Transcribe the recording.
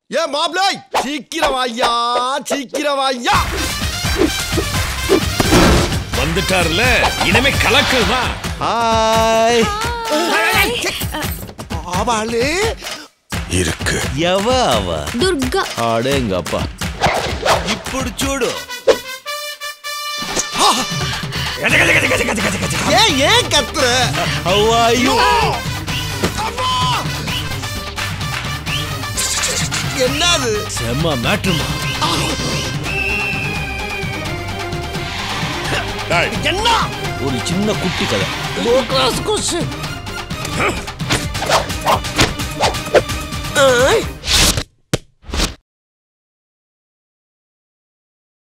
ஏ மாப்ளை சீக்கிரம் ஐயா சீக்கிரம் ஐயா வந்துட்டாருல இனிமே கலக்கல் தான் ஹாய் ஆவாளே இருக்கு எவ அவ దుర్గా அடேங்கப்பா ఇప్పుడు చూడు ஏன் ஏன் கத்துற How are you? என்னது செம்ம மேட்ருமா என்ன ஒரு சின்ன குட்டி கதை ஆ